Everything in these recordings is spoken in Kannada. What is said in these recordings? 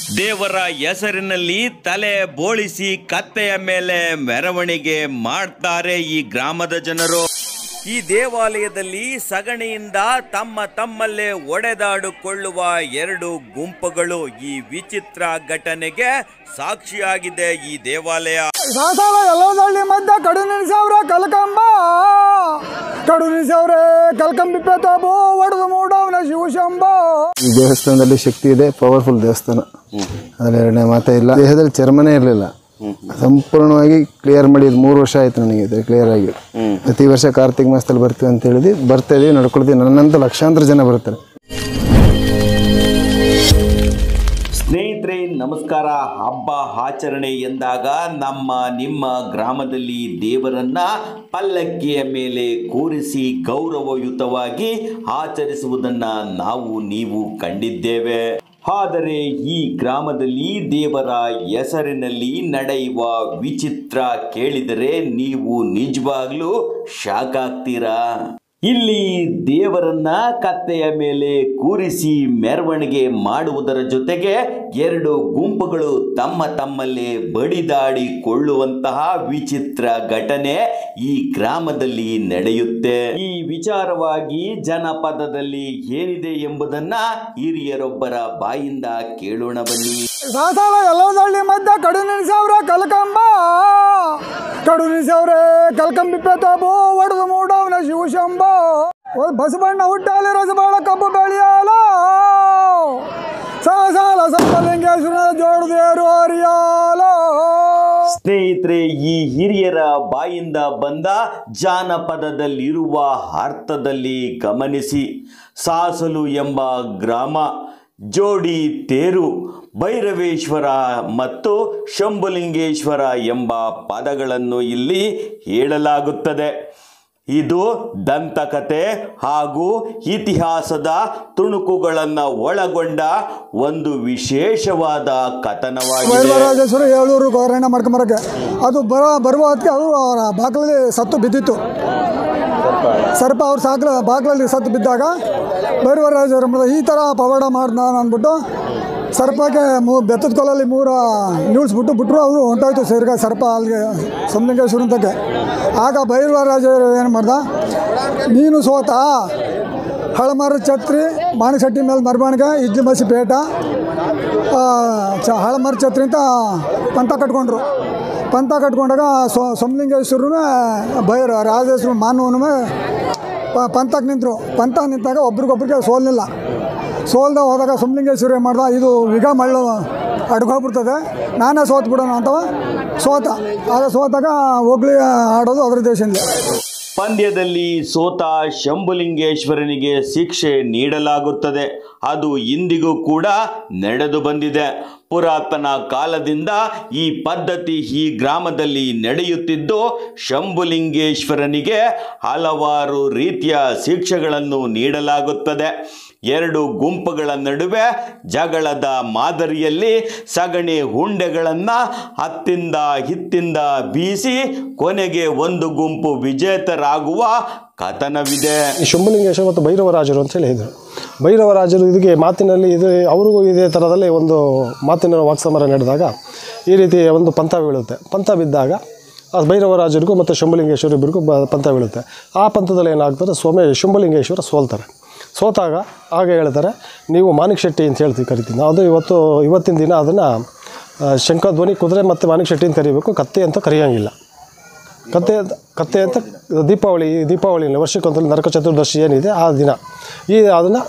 ದೇವರ ಹೆಸರಿನಲ್ಲಿ ತಲೆ ಬೋಳಿಸಿ ಕತ್ತೆಯ ಮೇಲೆ ಮೆರವಣಿಗೆ ಮಾಡ್ತಾರೆ ಈ ಗ್ರಾಮದ ಜನರು ಈ ದೇವಾಲಯದಲ್ಲಿ ಸಗಣಿಯಿಂದ ತಮ್ಮ ತಮ್ಮಲ್ಲೇ ಒಡೆದಾಡಿಕೊಳ್ಳುವ ಎರಡು ಗುಂಪುಗಳು ಈ ವಿಚಿತ್ರ ಘಟನೆಗೆ ಸಾಕ್ಷಿಯಾಗಿದೆ ಈ ದೇವಾಲಯ ಸಾಸಾಲ ಎಲ್ಲದಳ್ಳಿ ಮಧ್ಯ ಕಡು ನಿಲ್ಸವ್ರೆ ಕಲ್ಕಂಬ ಕಡು ನಿಲ್ಸವ್ರೆ ಕಲ್ಕಂಬಿ ಪೇತಾಬು ಒಡೆದು ಮೂಡವ್ನ ಶಿವಶಂಭ ಈ ದೇವಸ್ಥಾನದಲ್ಲಿ ಶಕ್ತಿ ಇದೆ ಪವರ್ಫುಲ್ ದೇವಸ್ಥಾನ ಅದ್ರಲ್ಲಿ ಎರಡನೇ ಮಾತೇ ಇಲ್ಲ ದೇಹದಲ್ಲಿ ಚರ್ಮನೇ ಇರಲಿಲ್ಲ ಸಂಪೂರ್ಣವಾಗಿ ಕ್ಲಿಯರ್ ಮಾಡಿ ಇದು ಮೂರು ವರ್ಷ ಆಯ್ತು ನನಗೆ ಇದು ಕ್ಲಿಯರ್ ಆಗಿ ಪ್ರತಿ ವರ್ಷ ಕಾರ್ತಿಕ ಮಾಸದಲ್ಲಿ ಬರ್ತೀವಿ ಅಂತ ಹೇಳಿದ್ವಿ ಬರ್ತಾ ಇದೀವಿ ನಡ್ಕೊಳ್ತೀವಿ ನನ್ನಂತ ಲಕ್ಷಾಂತರ ಜನ ಬರ್ತಾರೆ ಸ್ನೇಹಿತರೆ ನಮಸ್ಕಾರ ಹಬ್ಬ ಆಚರಣೆ ಎಂದಾಗ ನಮ್ಮ ನಿಮ್ಮ ಗ್ರಾಮದಲ್ಲಿ ದೇವರನ್ನ ಪಲ್ಲಕ್ಕಿಯ ಮೇಲೆ ಕೂರಿಸಿ ಗೌರವಯುತವಾಗಿ ಆಚರಿಸುವುದನ್ನ ನಾವು ನೀವು ಕಂಡಿದ್ದೇವೆ ಆದರೆ ಈ ಗ್ರಾಮದಲ್ಲಿ ದೇವರ ಹೆಸರಿನಲ್ಲಿ ನಡೆಯುವ ವಿಚಿತ್ರ ಕೇಳಿದರೆ ನೀವು ನಿಜವಾಗ್ಲೂ ಶಾಕ್ ಆಗ್ತೀರಾ ಇಲ್ಲಿ ದೇವರನ್ನ ಕತ್ತೆಯ ಮೇಲೆ ಕೂರಿಸಿ ಮೆರವಣಿಗೆ ಮಾಡುವುದರ ಜೊತೆಗೆ ಎರಡು ಗುಂಪುಗಳು ತಮ್ಮ ತಮ್ಮಲ್ಲೇ ಬಡಿದಾಡಿಕೊಳ್ಳುವಂತಹ ವಿಚಿತ್ರ ಘಟನೆ ಈ ಗ್ರಾಮದಲ್ಲಿ ನಡೆಯುತ್ತೆ ಈ ವಿಚಾರವಾಗಿ ಜನಪದದಲ್ಲಿ ಏನಿದೆ ಎಂಬುದನ್ನ ಹಿರಿಯರೊಬ್ಬರ ಬಾಯಿಂದ ಕೇಳೋಣ ಬನ್ನಿ ಸಾಸಾಲ ಎಲ್ಲದಳ್ಳಿ ಮಧ್ಯ ಕಡು ನಿಲ್ಸವ್ರೆ ಕಲ್ಕಂಬ ಕಡು ನಿಲ್ಸವ್ರೆ ಕಲ್ಕಂಬಿ ಪೇತಾಬು ಒಡೆದು ಮೂಡವ್ನ ಶಿವಶಂಭ ಬಸವಣ್ಣ ಹುಟ್ಟಾಲಿ ರಸಬಾಳ ಕಬ್ಬು ಬೆಳೆಯಾಲ ಸಾಸಾಲ ಸಂಪಲಿಂಗೇಶ್ವರ ಜೋಡದೇರು ಹರಿಯಾಲ ಸ್ನೇಹಿತರೆ ಈ ಹಿರಿಯರ ಬಾಯಿಂದ ಬಂದ ಜಾನಪದದಲ್ಲಿರುವ ಅರ್ಥದಲ್ಲಿ ಗಮನಿಸಿ ಸಾಸಲು ಎಂಬ ಗ್ರಾಮ ಜೋಡಿ ತೇರು ಭೈರವೇಶ್ವರ ಮತ್ತು ಶಂಭುಲಿಂಗೇಶ್ವರ ಎಂಬ ಪದಗಳನ್ನು ಇಲ್ಲಿ ಹೇಳಲಾಗುತ್ತದೆ ಇದು ದಂತಕತೆ ಹಾಗೂ ಇತಿಹಾಸದ ತುಣುಕುಗಳನ್ನು ಒಳಗೊಂಡ ಒಂದು ವಿಶೇಷವಾದ ಕಥನವಾಗಿದೆ ವೈರವರಾಜೇಶ್ವರ ಏಳೂರು ಗೌರಣ್ಣ ಮಾಡ್ಕೊಂಬರಕ್ಕೆ ಅದು ಬರ ಬರುವ ಹೊತ್ತಿಗೆ ಅವರು ಅವರ ಬಾಗಿಲಲ್ಲಿ ಸತ್ತು ಬಿದ್ದಿತ್ತು ಸರ್ಪ ಅವ್ರ ಸಾಕಲ ಬಾಗಿಲಲ್ಲಿ ಸತ್ತು ಬಿದ್ದಾಗ ಭೈರವರಾಜರು ಈ ಥರ ಪವಾಡ ಮಾಡ್ದ ಅಂದ್ಬಿಟ್ಟು ಸರ್ಪಕ್ಕೆ ಮೂ ಬೆತ್ತದ ಕೊಲಲ್ಲಿ ಮೂರ ನಿಲ್ಸ್ಬಿಟ್ಟು ಬಿಟ್ಟರು ಅವರು ಹೊಂಟೋಯ್ತು ಸೇರ್ಗ ಸರ್ಪ ಅಲ್ಲಿಗೆ ಸಮಲಿಂಗೇಶ್ವರ ಅಂತಕ್ಕೆ ಆಗ ಭೈರವರಾಜರು ಏನು ಮಾಡ್ದ ನೀನು ಸೋತ ಹಳಮರ ಛತ್ರಿ ಮಾಣಿಶೆಟ್ಟಿ ಮೇಲೆ ಮರಬಾಣಿಗೆ ಇಜ್ಜಿ ಮಸಿ ಪೇಟ ಆ, ಚ ಹಳಮರ ಛತ್ರಿ ಅಂತ ಪಂಥ ಕಟ್ಕೊಂಡ್ರು ಪಂಥ ಕಟ್ಕೊಂಡಾಗ ಸೊ ಸೋಮಲಿಂಗೇಶ್ವರನು ಭೈರ ರಾಜೇಶ್ವರ ಮಾನವನು ಪ ಪಂಥಕ್ಕೆ ನಿಂತರು ಪಂಥ ನಿಂತಾಗ ಒಬ್ರಿಗೊಬ್ರಿಗೆ ಸೋಲ್ನಿಲ್ಲ ಸೋಲ್ದ ಹೋದಾಗ ಸೋಮಲಿಂಗೇಶ್ವರ ಏನು ಮಾಡ್ದ ಇದು ವಿಗ ಮಳ್ಳು ಅಡ್ಗೋಗ್ಬಿಡ್ತದೆ ನಾನೇ ಸೋತ್ ಬಿಡೋಣ ಅಂತವ ಸೋತ ಆಗ ಸೋತಾಗ ಹೋಗ್ಲಿ ಆಡೋದು ಅದ್ರ ದೇಶದಿಂದ ಪಂದ್ಯದಲ್ಲಿ ಸೋತ ಶಂಭುಲಿಂಗೇಶ್ವರನಿಗೆ ಶಿಕ್ಷೆ ನೀಡಲಾಗುತ್ತದೆ ಅದು ಇಂದಿಗೂ ಕೂಡ ನಡೆದು ಬಂದಿದೆ ಪುರಾತನ ಕಾಲದಿಂದ ಈ ಪದ್ಧತಿ ಈ ಗ್ರಾಮದಲ್ಲಿ ನಡೆಯುತ್ತಿದ್ದು ಶಂಭುಲಿಂಗೇಶ್ವರನಿಗೆ ಹಲವಾರು ರೀತಿಯ ಶಿಕ್ಷೆಗಳನ್ನು ನೀಡಲಾಗುತ್ತದೆ ಎರಡು ಗುಂಪುಗಳ ನಡುವೆ ಜಗಳದ ಮಾದರಿಯಲ್ಲಿ ಸಗಣಿ ಹುಂಡೆಗಳನ್ನು ಹತ್ತಿಂದ ಹಿತ್ತಿಂದ ಬೀಸಿ ಕೊನೆಗೆ ಒಂದು ಗುಂಪು ವಿಜೇತರಾಗುವ ಕಥನವಿದೆ ಈ ಶಂಭುಲಿಂಗೇಶ್ವರ ಮತ್ತು ಭೈರವರಾಜರು ಅಂತ ಹೇಳಿ ಇದ್ರು ಭೈರವರಾಜರು ಇದಕ್ಕೆ ಮಾತಿನಲ್ಲಿ ಇದು ಅವ್ರಿಗೂ ಇದೇ ಥರದಲ್ಲಿ ಒಂದು ಮಾತಿನ ವಾಕ್ಸಮರ ನಡೆದಾಗ ಈ ರೀತಿ ಒಂದು ಪಂಥ ಬೀಳುತ್ತೆ ಪಂಥ ಬಿದ್ದಾಗ ಆ ಭೈರವರಾಜರಿಗೂ ಮತ್ತು ಶಂಭುಲಿಂಗೇಶ್ವರ ಇಬ್ಬರಿಗೂ ಬ ಪಂಥ ಬೀಳುತ್ತೆ ಆ ಪಂಥದಲ್ಲಿ ಏನಾಗ್ತದೆ ಸೋಮೆ ಶಂಭುಲಿಂಗೇಶ್ವರ ಸೋಲ್ತಾರೆ ಸೋತಾಗ ಆಗ ಹೇಳ್ತಾರೆ ನೀವು ಮಾಣಿಕ್ ಶೆಟ್ಟಿ ಅಂತ ಹೇಳ್ತೀವಿ ಕರಿತೀವಿ ಅದು ಇವತ್ತು ಇವತ್ತಿನ ದಿನ ಅದನ್ನು ಶಂಖಧ್ವನಿ ಕುದುರೆ ಮತ್ತು ಮಾಣಿಕ್ ಶೆಟ್ಟಿ ಅಂತ ಕರಿಬೇಕು ಕತ್ತೆ ಅಂತ ಕರೆಯೋಂಗಿಲ್ಲ ಕತ್ತೆ ಅಂತ ಕತ್ತೆ ಅಂತ ದೀಪಾವಳಿ ದೀಪಾವಳಿ ವರ್ಷಕ್ಕೊಂದ್ಸಲ ನರಕ ಚತುರ್ದಶಿ ಏನಿದೆ ಆ ದಿನ ಈ ಅದನ್ನು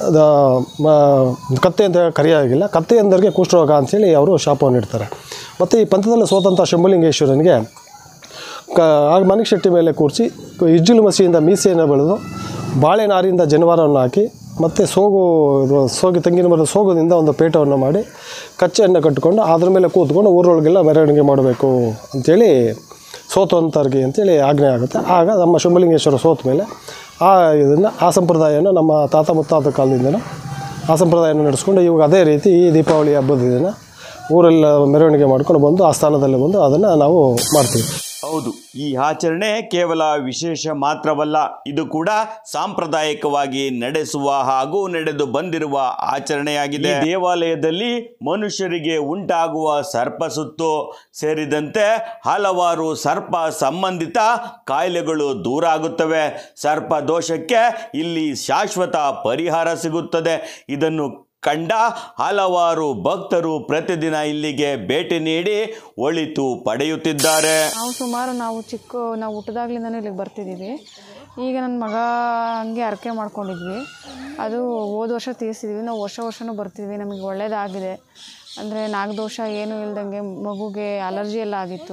ಕತ್ತೆ ಅಂತ ಕರೆಯೋಗಿಲ್ಲ ಕತ್ತೆ ಎಂದರಿಗೆ ಕುಷ್ಠರೋಗ ಅಂಥೇಳಿ ಅವರು ಶಾಪವನ್ನು ಇಡ್ತಾರೆ ಮತ್ತು ಈ ಪಂಥದಲ್ಲಿ ಸೋತಂಥ ಶಂಭುಲಿಂಗೇಶ್ವರನಿಗೆ ಕ ಆಗ ಮನಿಕ್ ಶೆಟ್ಟಿ ಮೇಲೆ ಕೂರಿಸಿ ಇಜ್ಜುಲು ಮಸಿಯಿಂದ ಮೀಸೆಯನ್ನು ಬೆಳೆದು ಬಾಳೆನಾರಿಂದ ಜನವಾರವನ್ನು ಹಾಕಿ ಮತ್ತು ಸೋಗು ಇದು ಸೋಗಿ ತೆಂಗಿನ ಮರದ ಸೋಗದಿಂದ ಒಂದು ಪೇಟವನ್ನು ಮಾಡಿ ಕಚ್ಚೆಯನ್ನು ಕಟ್ಟಿಕೊಂಡು ಅದ್ರ ಮೇಲೆ ಕೂತ್ಕೊಂಡು ಊರೊಳಗೆಲ್ಲ ಮೆರವಣಿಗೆ ಮಾಡಬೇಕು ಅಂಥೇಳಿ ಸೋತವಂತರ್ಗೆ ಅಂತೇಳಿ ಆಜ್ಞೆ ಆಗುತ್ತೆ ಆಗ ನಮ್ಮ ಶಂಭುಲಿಂಗೇಶ್ವರ ಸೋತ ಮೇಲೆ ಆ ಇದನ್ನು ಆ ಸಂಪ್ರದಾಯವನ್ನು ನಮ್ಮ ತಾತ ಮುತ್ತಾತ ಕಾಲದಿಂದನೂ ಆ ಸಂಪ್ರದಾಯನ ನಡೆಸ್ಕೊಂಡು ಇವಾಗ ಅದೇ ರೀತಿ ಈ ದೀಪಾವಳಿ ಹಬ್ಬದ ದಿನ ಊರೆಲ್ಲ ಮೆರವಣಿಗೆ ಮಾಡ್ಕೊಂಡು ಬಂದು ಆ ಸ್ಥಾನದಲ್ಲಿ ಬಂದು ಅದನ್ನು ನಾವು ಮಾಡ್ತೀವಿ ಹೌದು ಈ ಆಚರಣೆ ಕೇವಲ ವಿಶೇಷ ಮಾತ್ರವಲ್ಲ ಇದು ಕೂಡ ಸಾಂಪ್ರದಾಯಿಕವಾಗಿ ನಡೆಸುವ ಹಾಗೂ ನಡೆದು ಬಂದಿರುವ ಆಚರಣೆಯಾಗಿದೆ ಈ ದೇವಾಲಯದಲ್ಲಿ ಮನುಷ್ಯರಿಗೆ ಉಂಟಾಗುವ ಸರ್ಪಸುತ್ತು ಸೇರಿದಂತೆ ಹಲವಾರು ಸರ್ಪ ಸಂಬಂಧಿತ ಕಾಯಿಲೆಗಳು ದೂರ ಆಗುತ್ತವೆ ಸರ್ಪ ದೋಷಕ್ಕೆ ಇಲ್ಲಿ ಶಾಶ್ವತ ಪರಿಹಾರ ಸಿಗುತ್ತದೆ ಇದನ್ನು ಕಂಡ ಹಲವಾರು ಭಕ್ತರು ಪ್ರತಿದಿನ ಇಲ್ಲಿಗೆ ಭೇಟಿ ನೀಡಿ ಒಳಿತು ಪಡೆಯುತ್ತಿದ್ದಾರೆ ನಾವು ಸುಮಾರು ನಾವು ಚಿಕ್ಕ ನಾವು ಹುಟ್ಟಿದಾಗ್ಲಿಂದನೂ ಇಲ್ಲಿಗೆ ಬರ್ತಿದ್ದೀವಿ ಈಗ ನನ್ನ ಮಗ ಹಂಗೆ ಅರಕೆ ಮಾಡ್ಕೊಂಡಿದ್ವಿ ಅದು ಹೋದ ವರ್ಷ ತೀರಿಸಿದ್ವಿ ನಾವು ವರ್ಷ ವರ್ಷವೂ ಬರ್ತಿದ್ವಿ ನಮಗೆ ಒಳ್ಳೇದಾಗಿದೆ ಅಂದರೆ ನಾಗದೋಷ ಏನೂ ಇಲ್ದಂಗೆ ಮಗುಗೆ ಅಲರ್ಜಿ ಎಲ್ಲ ಆಗಿತ್ತು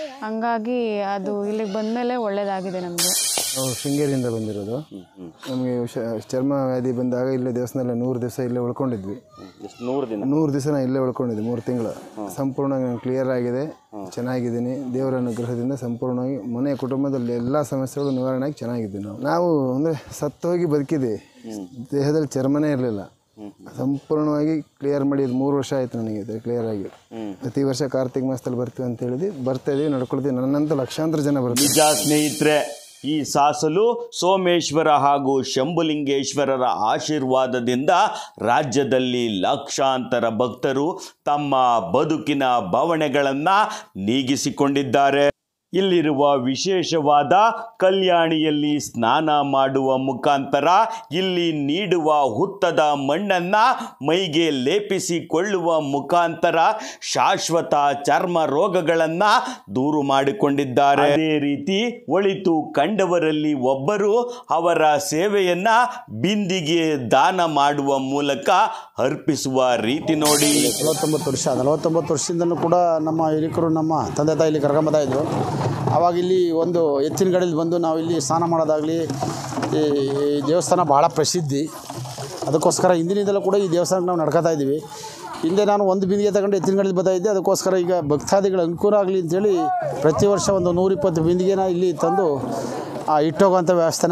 ಹಂಗಾಗಿ ಅದು ಇಲ್ಲಿಗೆ ಬಂದಮೇಲೆ ಒಳ್ಳೇದಾಗಿದೆ ನಮಗೆ ನಾವು ಶೃಂಗೇರಿಯಿಂದ ಬಂದಿರೋದು ನಮಗೆ ಹುಷ- ಚರ್ಮ ವ್ಯಾಧಿ ಬಂದಾಗ ಇಲ್ಲೇ ದೇವಸ್ಥಾನದಲ್ಲಿ ನೂರು ದಿವಸ ಇಲ್ಲೇ ಉಳ್ಕೊಂಡಿದ್ವಿ ನೂರು ದಿನ ನೂರು ದಿವಸ ನಾನು ಇಲ್ಲೇ ಉಳ್ಕೊಂಡಿದ್ದೆ ಮೂರು ತಿಂಗಳು ಸಂಪೂರ್ಣ ನಾನು ಕ್ಲಿಯರ್ ಆಗಿದೆ ಚೆನ್ನಾಗಿದ್ದೀನಿ ದೇವರ ಅನುಗ್ರಹದಿಂದ ಸಂಪೂರ್ಣವಾಗಿ ಮನೆ ಕುಟುಂಬದಲ್ಲಿ ಎಲ್ಲ ಸಮಸ್ಯೆಗಳು ನಿವಾರಣೆ ಆಗಿ ಚೆನ್ನಾಗಿದ್ದೀವಿ ನಾವು ನಾವು ಅಂದರೆ ಸತ್ತೋಗಿ ಬದುಕಿದ್ವಿ ದೇಹದಲ್ಲಿ ಚರ್ಮನೇ ಇರಲಿಲ್ಲ ಸಂಪೂರ್ಣವಾಗಿ ಕ್ಲಿಯರ್ ಮಾಡಿ ಇದು ಮೂರು ವರ್ಷ ಆಯಿತು ನನಗೆ ಇದು ಕ್ಲಿಯರ್ ಆಗಿ ಪ್ರತಿ ವರ್ಷ ಕಾರ್ತಿಕ್ ಮಾಸದಲ್ಲಿ ಬರ್ತೀವಿ ಅಂತ ಹೇಳಿದ್ವಿ ಬರ್ತಾ ಇದೀವಿ ನಡ್ಕೊಳ್ತೀವಿ ನನ್ನಂತ ಲಕ್ಷಾಂತರ ಜನ ಬರ್ತೀವಿ ನಿಜ ಸ್ನೇಹಿತರೆ ಈ ಸಾಸಲು ಸೋಮೇಶ್ವರ ಹಾಗೂ ಶಂಭುಲಿಂಗೇಶ್ವರರ ಆಶೀರ್ವಾದದಿಂದ ರಾಜ್ಯದಲ್ಲಿ ಲಕ್ಷಾಂತರ ಭಕ್ತರು ತಮ್ಮ ಬದುಕಿನ ಬವಣೆಗಳನ್ನು ನೀಗಿಸಿಕೊಂಡಿದ್ದಾರೆ ಇಲ್ಲಿರುವ ವಿಶೇಷವಾದ ಕಲ್ಯಾಣಿಯಲ್ಲಿ ಸ್ನಾನ ಮಾಡುವ ಮುಖಾಂತರ ಇಲ್ಲಿ ನೀಡುವ ಹುತ್ತದ ಮಣ್ಣನ್ನ ಮೈಗೆ ಲೇಪಿಸಿಕೊಳ್ಳುವ ಮುಖಾಂತರ ಶಾಶ್ವತ ಚರ್ಮ ರೋಗಗಳನ್ನ ದೂರು ಮಾಡಿಕೊಂಡಿದ್ದಾರೆ ಅದೇ ರೀತಿ ಒಳಿತು ಕಂಡವರಲ್ಲಿ ಒಬ್ಬರು ಅವರ ಸೇವೆಯನ್ನ ಬಿಂದಿಗೆ ದಾನ ಮಾಡುವ ಮೂಲಕ ಅರ್ಪಿಸುವ ರೀತಿ ನೋಡಿ ನಲವತ್ತೊಂಬತ್ತು ವರ್ಷ ನಲವತ್ತೊಂಬತ್ತು ವರ್ಷದಿಂದಲೂ ಕೂಡ ನಮ್ಮ ಹಿರಿಕರು ನಮ್ಮ ತಂದೆ ತಾಯಿ ಇಲ್ಲಿ ಕರ್ಕೊಂಬತ್ತಾ ಇದ್ರು ಆವಾಗ ಇಲ್ಲಿ ಒಂದು ಎತ್ತಿನ ಗಾಡಿಯಲ್ಲಿ ಬಂದು ನಾವು ಇಲ್ಲಿ ಸ್ನಾನ ಮಾಡೋದಾಗಲಿ ಈ ಈ ದೇವಸ್ಥಾನ ಭಾಳ ಪ್ರಸಿದ್ಧಿ ಅದಕ್ಕೋಸ್ಕರ ಹಿಂದಿನಿಂದಲೂ ಕೂಡ ಈ ದೇವಸ್ಥಾನಕ್ಕೆ ನಾವು ನಡ್ಕೊತಾ ಇದ್ದೀವಿ ಹಿಂದೆ ನಾನು ಒಂದು ಬಿಂದಿಗೆ ತಗೊಂಡು ಎತ್ತಿನ ಗಾಡಿಯಲ್ಲಿ ಬರ್ತಾ ಇದ್ದೆ ಅದಕ್ಕೋಸ್ಕರ ಈಗ ಭಕ್ತಾದಿಗಳ ಅನುಕೂಲ ಆಗಲಿ ಅಂತೇಳಿ ಪ್ರತಿ ವರ್ಷ ಒಂದು ನೂರಿಪ್ಪತ್ತು ಬಿಂದಿಗೆನ ಇಲ್ಲಿ ತಂದು ಆ ಇಟ್ಟೋಗೋಂಥ ವ್ಯವಸ್ಥೆನ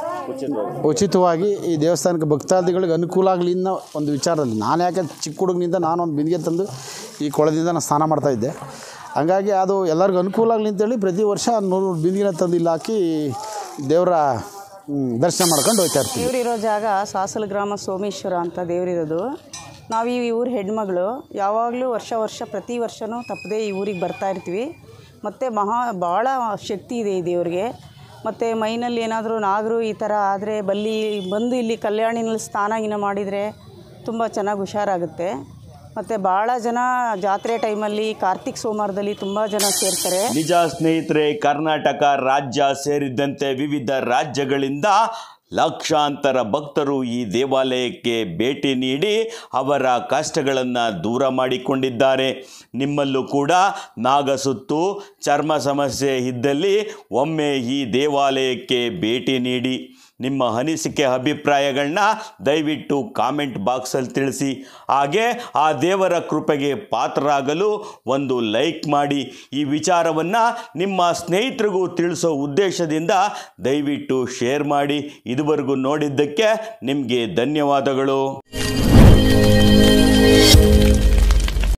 ಉಚಿತವಾಗಿ ಈ ದೇವಸ್ಥಾನಕ್ಕೆ ಭಕ್ತಾದಿಗಳಿಗೆ ಅನುಕೂಲ ಆಗಲಿ ಅನ್ನೋ ಒಂದು ವಿಚಾರದಲ್ಲಿ ನಾನು ಯಾಕೆ ಚಿಕ್ಕ ಹುಡುಗನಿಂದ ನಾನು ಒಂದು ಬಿಂದಿಗೆ ತಂದು ಈ ಕೊಳದಿಂದ ನಾನು ಸ್ನಾನ ಮಾಡ್ತಾ ಇದ್ದೆ ಹಂಗಾಗಿ ಅದು ಎಲ್ಲರಿಗೂ ಅನುಕೂಲ ಆಗಲಿ ಅಂತೇಳಿ ಪ್ರತಿ ವರ್ಷ ನೂರು ಬಿಂದಿಗೆನ ತಂದು ಇಲ್ಲಿ ಹಾಕಿ ದೇವರ ಹ್ಮ್, ದರ್ಶನ ಮಾಡ್ಕೊಂಡು ಹೋಗ್ತಾ ಇರ್ತೀವಿ ದೇವರಿರೋ ಜಾಗ ಸಾಸಲ ಗ್ರಾಮ ಸೋಮೇಶ್ವರ ಅಂತ ದೇವರಿರೋದು ನಾವು ಈ ಊರ ಹೆಣ್ಮಗಳು ಯಾವಾಗಲೂ ವರ್ಷ ವರ್ಷ ಪ್ರತಿ ವರ್ಷವೂ ತಪ್ಪದೇ ಈ ಊರಿಗೆ ಬರ್ತಾ ಇರ್ತೀವಿ ಮತ್ತು ಮಹಾ ಭಾಳ ಶಕ್ತಿ ಇದೆ ಈ ದೇವ್ರಿಗೆ ಮತ್ತು ಮೈನಲ್ಲಿ ಏನಾದರೂ ನಾಗರು ಈ ಥರ ಆದರೆ ಬಲ್ಲಿ ಬಂದು ಇಲ್ಲಿ ಕಲ್ಯಾಣಿನಲ್ಲಿ ಸ್ನಾನ ಗಿನ ಮಾಡಿದರೆ ತುಂಬ ಚೆನ್ನಾಗಿ ಹುಷಾರಾಗುತ್ತೆ ಮತ್ತು ಭಾಳ ಜನ ಜಾತ್ರೆ ಟೈಮಲ್ಲಿ ಕಾರ್ತಿಕ್ ಸೋಮವಾರದಲ್ಲಿ ತುಂಬ ಜನ ಸೇರ್ತಾರೆ ನಿಜ ಸ್ನೇಹಿತರೆ ಕರ್ನಾಟಕ ರಾಜ್ಯ ಸೇರಿದಂತೆ ವಿವಿಧ ರಾಜ್ಯಗಳಿಂದ ಲಕ್ಷಾಂತರ ಭಕ್ತರು ಈ ದೇವಾಲಯಕ್ಕೆ ಭೇಟಿ ನೀಡಿ ಅವರ ಕಷ್ಟಗಳನ್ನು ದೂರ ಮಾಡಿಕೊಂಡಿದ್ದಾರೆ ನಿಮ್ಮಲ್ಲೂ ಕೂಡ ನಾಗಸುತ್ತು ಚರ್ಮ ಸಮಸ್ಯೆ ಇದ್ದಲ್ಲಿ ಒಮ್ಮೆ ಈ ದೇವಾಲಯಕ್ಕೆ ಭೇಟಿ ನೀಡಿ ನಿಮ್ಮ ಅನಿಸಿಕೆ ಅಭಿಪ್ರಾಯಗಳನ್ನ ದಯವಿಟ್ಟು ಕಾಮೆಂಟ್ ಬಾಕ್ಸಲ್ಲಿ ತಿಳಿಸಿ ಹಾಗೆ ಆ ದೇವರ ಕೃಪೆಗೆ ಪಾತ್ರರಾಗಲು ಒಂದು ಲೈಕ್ ಮಾಡಿ ಈ ವಿಚಾರವನ್ನು ನಿಮ್ಮ ಸ್ನೇಹಿತರಿಗೂ ತಿಳಿಸೋ ಉದ್ದೇಶದಿಂದ ದಯವಿಟ್ಟು ಶೇರ್ ಮಾಡಿ ಇದುವರೆಗೂ ನೋಡಿದ್ದಕ್ಕೆ ನಿಮಗೆ ಧನ್ಯವಾದಗಳು